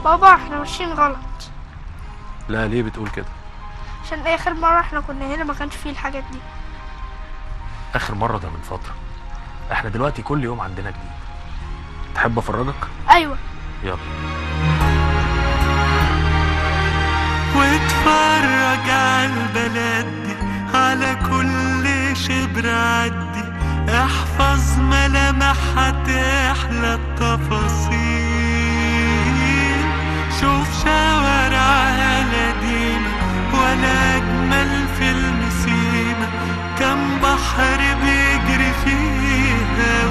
بابا احنا ماشيين غلط لا ليه بتقول كده عشان اخر مرة احنا كنا هنا ما كانش فيه الحاجات دي اخر مره ده من فتره احنا دلوقتي كل يوم عندنا جديد تحب افرجك ايوه يلا واتفرج على البلد دي على كل شبر عدي احفظ ملامحها تحلى التفاصيل شوف شوارعها قديمة ولا أجمل في المسيمة كم بحر بيجري فيها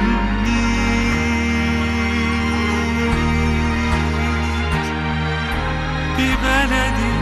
والنيل دي بلدي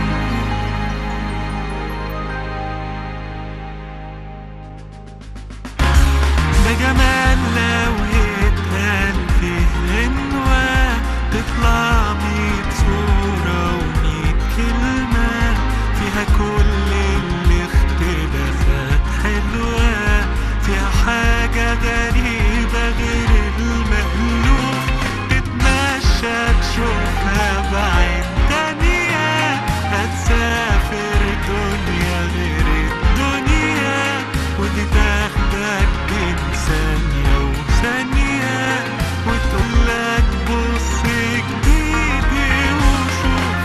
ده جمال لو يتقال فيه غنوة تطلع ميت صورة وميت كلمة فيها كل الاختلافات حلوة فيها حاجة غريبة غير المألوف تتمشى تشوفها بعين تانية هتسافر دنيا غير الدنيا ودي تاخدك بين ثانية وثانية وتقولك بص جديد وشوف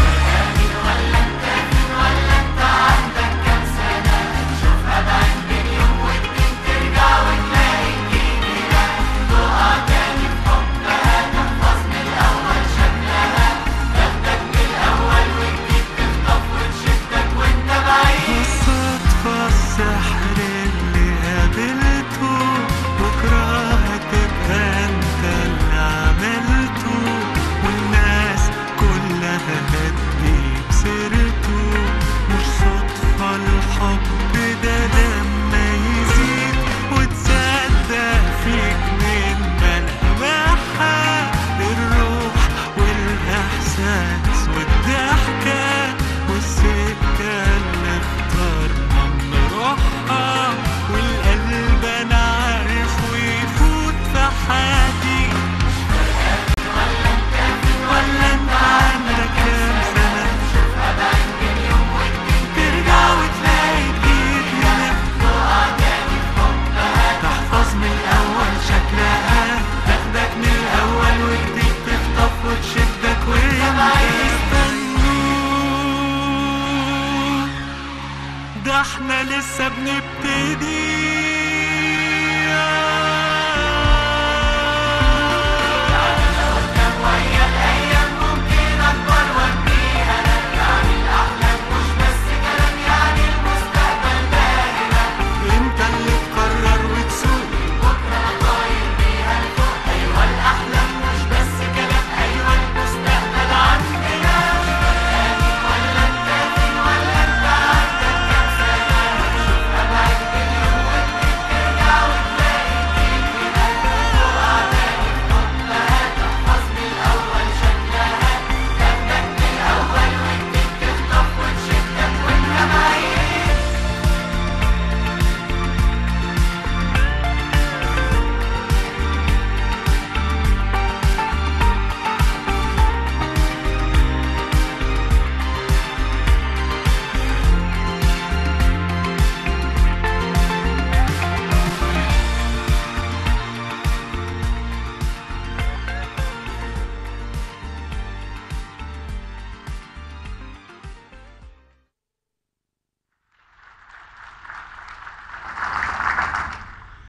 بالصدفة السحر اللي قابلته بكرة هتبقى انت اللي عملته والناس كلها هتجيب سيرته مش صدفة الحب ده لما يزيد وتصدق فيك من ملامحها الروح والإحساس والضحكة والسكة اللي اخترنا نروحها والقلب أنا عارف ويفوت في حياتي ولا انت عندك كام سنة ترجع وتلاقي جديد هنا تحفظ من الأول شكلها تاخدك من الأول وجديد تخطف وتشدك ويمكن يستنوك ده احنا لسه بنبتدي